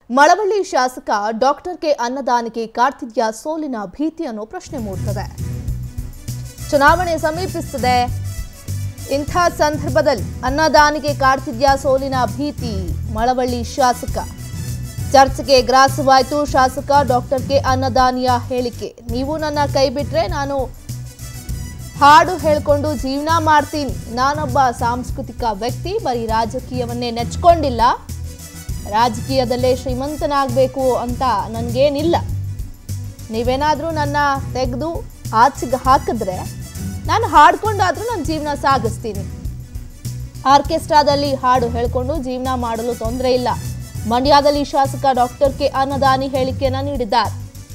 ಮಳವಳ್ಳಿ ಶಾಸಕ doctor K ಅನ್ನದಾನಿಗೆ ಕಾಡ್ತಿದ್ಯಾ ಸೋಲಿನ ಭೀತಿ ಅನ್ನೋ ಪ್ರಶ್ನೆ ಮೂಡ್ತದೆ ಚುನಾವಣೆ ಸಮೀಪಿಸುತ್ತದೆ ಇಂಥ ಸಂದರ್ಭದಲ್ಲಿ ಅನ್ನದಾನಿಗೆ ಕಾಡ್ತಿದ್ಯಾ ಸೋಲಿನ ಭೀತಿ ಮಳವಳ್ಳಿ ಶಾಸಕ ಚರ್ಚೆಗೆ ಗ್ರಾಸವಾಯಿತು ಶಾಸಕ ಡಾಕ್ಟರ್ ಕೆ ಅನ್ನದಾನಿಯ ಹೇಳಿಕೆ ನೀವು ನನ್ನ ಕೈ ಬಿಟ್ರೆ ನಾನು ಹಾಡು ಹೇಳ್ಕೊಂಡು ಜೀವನ ಮಾಡ್ತೀನಿ ನಾನೊಬ್ಬ ಸಾಂಸ್ಕೃತಿಕ ವ್ಯಕ್ತಿ ಬರೀ ರಾಜಕೀಯವನ್ನೇ ನೆಚ್ಕೊಂಡಿಲ್ಲ ರಾಜಕೀಯದಲ್ಲೇ ಶ್ರೀಮಂತನಾಗಬೇಕು ಅಂತ ನನಗೇನಿಲ್ಲ ನೀವೇನಾದರೂ ನನ್ನ ತೆಗೆದು ಆಚೆಗೆ ಹಾಕಿದ್ರೆ ನಾನು ಹಾಡ್ಕೊಂಡಾದ್ರೂ ನನ್ನ ಜೀವನ ಸಾಗಿಸ್ತೀನಿ ಆರ್ಕೆಸ್ಟ್ರಾದಲ್ಲಿ ಹಾಡು ಹೇಳ್ಕೊಂಡು ಜೀವನ ಮಾಡಲು ತೊಂದರೆ ಇಲ್ಲ ಮಂಡ್ಯದಲ್ಲಿ ಶಾಸಕ ಡಾಕ್ಟರ್ ಕೆ ಅನ್ನದಾನಿ ಹೇಳಿಕೆಯನ್ನ ನೀಡಿದ್ದಾರೆ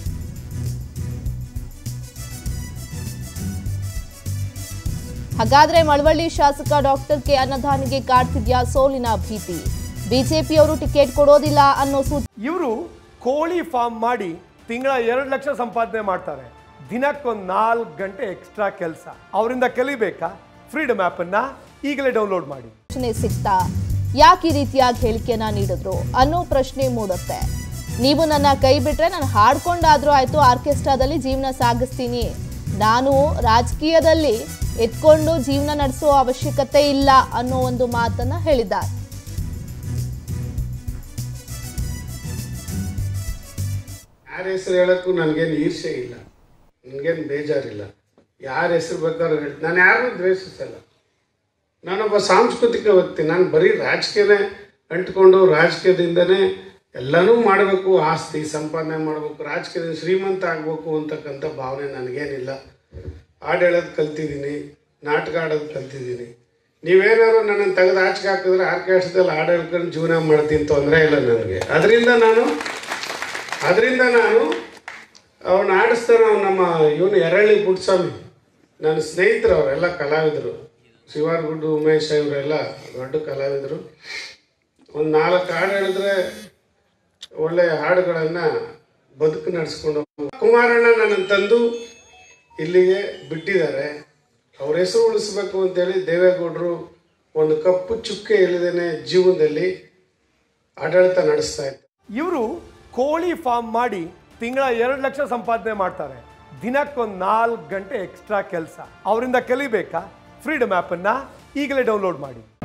ಹಾಗಾದ್ರೆ ಮಳವಳ್ಳಿ ಶಾಸಕ ಡಾಕ್ಟರ್ ಕೆ ಅನ್ನದಾನಿಗೆ ಕಾಡ್ತಿದ್ಯಾ ಸೋಲಿನ ಭೀತಿ ಬಿಜೆಪಿಯವರು ಟಿಕೆಟ್ ಕೊಡೋದಿಲ್ಲ ಅನ್ನೋ ಸೂಚನೆ ಇವರು ಕೋಳಿ ಫಾರ್ಮ್ ಮಾಡಿ ತಿಂಗಳ ಎರಡು ಲಕ್ಷ ಸಂಪಾದನೆ ಮಾಡ್ತಾರೆ ದಿನಕ್ಕೊಂದು ನಾಲ್ಕು ಗಂಟೆ ಎಕ್ಸ್ಟ್ರಾ ಕೆಲಸ ಅವರಿಂದ ಕಲಿಬೇಕಾ ಫ್ರೀಡಮ್ ಆ್ಯಪನ್ನು ಈಗಲೇ ಡೌನ್ಲೋಡ್ ಮಾಡಿ ಸೂಚನೆ ಸಿಗ್ತಾ ಯಾಕೆ ಈ ರೀತಿಯಾಗಿ ಹೇಳಿಕೆಯನ್ನ ನೀಡಿದ್ರು ಅನ್ನೋ ಪ್ರಶ್ನೆ ಮೂಡುತ್ತೆ ನೀವು ನನ್ನ ಕೈ ಬಿಟ್ರೆ ನಾನು ಹಾಡ್ಕೊಂಡಾದ್ರೂ ಆಯ್ತು ಆರ್ಕೆಸ್ಟ್ರಾದಲ್ಲಿ ಜೀವನ ಸಾಗಿಸ್ತೀನಿ ನಾನು ರಾಜಕೀಯದಲ್ಲಿ ಎತ್ಕೊಂಡು ಜೀವನ ನಡೆಸೋ ಅವಶ್ಯಕತೆ ಇಲ್ಲ ಅನ್ನೋ ಒಂದು ಮಾತನ್ನ ಹೇಳಿದ್ದಾರೆ ಯಾರ ಹೆಸರು ಹೇಳಕ್ಕೂ ನನಗೇನು ಈರ್ಷೆ ಇಲ್ಲ ನನಗೇನು ಬೇಜಾರಿಲ್ಲ ಯಾರ ಹೆಸರು ಬೇಕಾದ್ರೂ ಹೇಳಿ ನಾನು ಯಾರನ್ನೂ ದ್ವೇಷಿಸಲ್ಲ ನಾನೊಬ್ಬ ಸಾಂಸ್ಕೃತಿಕ ವ್ಯಕ್ತಿ ನಾನು ಬರೀ ರಾಜಕೀಯನೇ ಅಂಟ್ಕೊಂಡು ರಾಜಕೀಯದಿಂದನೇ ಎಲ್ಲನೂ ಮಾಡಬೇಕು ಆಸ್ತಿ ಸಂಪಾದನೆ ಮಾಡಬೇಕು ರಾಜಕೀಯದಿಂದ ಶ್ರೀಮಂತ ಆಗಬೇಕು ಅಂತಕ್ಕಂಥ ಭಾವನೆ ನನಗೇನಿಲ್ಲ ಹಾಡು ಹೇಳೋದು ಕಲ್ತಿದ್ದೀನಿ ನಾಟಕ ಆಡೋದು ಕಲ್ತಿದ್ದೀನಿ ನೀವೇನಾದ್ರು ನನ್ನನ್ನು ತೆಗೆದು ಆಚೆಗೆ ಹಾಕಿದ್ರೆ ಆರ್ಕೆಸ್ಟ್ರಾದಲ್ಲಿ ಹಾಡು ಹೇಳ್ಕೊಂಡು ಜೀವನ ಮಾಡ್ತೀನಿ ತೊಂದರೆ ಇಲ್ಲ ನನಗೆ ಅದರಿಂದ ನಾನು ಅದರಿಂದ ನಾನು ಅವನ್ನ ಆಡಿಸ್ತಾನೆ ಅವ್ನು ನಮ್ಮ ಇವನು ಎರಳ್ಳಿ ಪುಟ್ಟಸ್ವಾಮಿ ನನ್ನ ಸ್ನೇಹಿತರು ಅವರೆಲ್ಲ ಕಲಾವಿದರು ಶಿವಾರ್ಗುಡ್ಡು ಉಮೇಶ್ ಇವರೆಲ್ಲ ದೊಡ್ಡ ಕಲಾವಿದರು ಒಂದು ನಾಲ್ಕು ಹಾಡು ಹೇಳಿದ್ರೆ ಒಳ್ಳೆ ಹಾಡುಗಳನ್ನು ಬದುಕು ನಡೆಸ್ಕೊಂಡು ಕುಮಾರಣ್ಣ ನನ್ನ ತಂದು ಇಲ್ಲಿಗೆ ಬಿಟ್ಟಿದ್ದಾರೆ ಅವ್ರ ಹೆಸರು ಉಳಿಸ್ಬೇಕು ಅಂತೇಳಿ ದೇವೇಗೌಡರು ಒಂದು ಕಪ್ಪು ಚುಕ್ಕೆ ಇಲ್ಲದೇನೆ ಜೀವನದಲ್ಲಿ ಆಡಳಿತ ನಡೆಸ್ತಾ ಇದ್ದಾರೆ ಇವರು ಕೋಳಿ ಫಾರ್ಮ್ ಮಾಡಿ ತಿಂಗಳ ಎರಡು ಲಕ್ಷ ಸಂಪಾದನೆ ಮಾಡ್ತಾರೆ ದಿನಕ್ಕೊಂದು ನಾಲ್ಕು ಗಂಟೆ ಎಕ್ಸ್ಟ್ರಾ ಕೆಲಸ ಅವರಿಂದ ಕಲಿಬೇಕಾ ಫ್ರೀಡಮ್ ಆ್ಯಪನ್ನು ಈಗಲೇ ಡೌನ್ಲೋಡ್ ಮಾಡಿ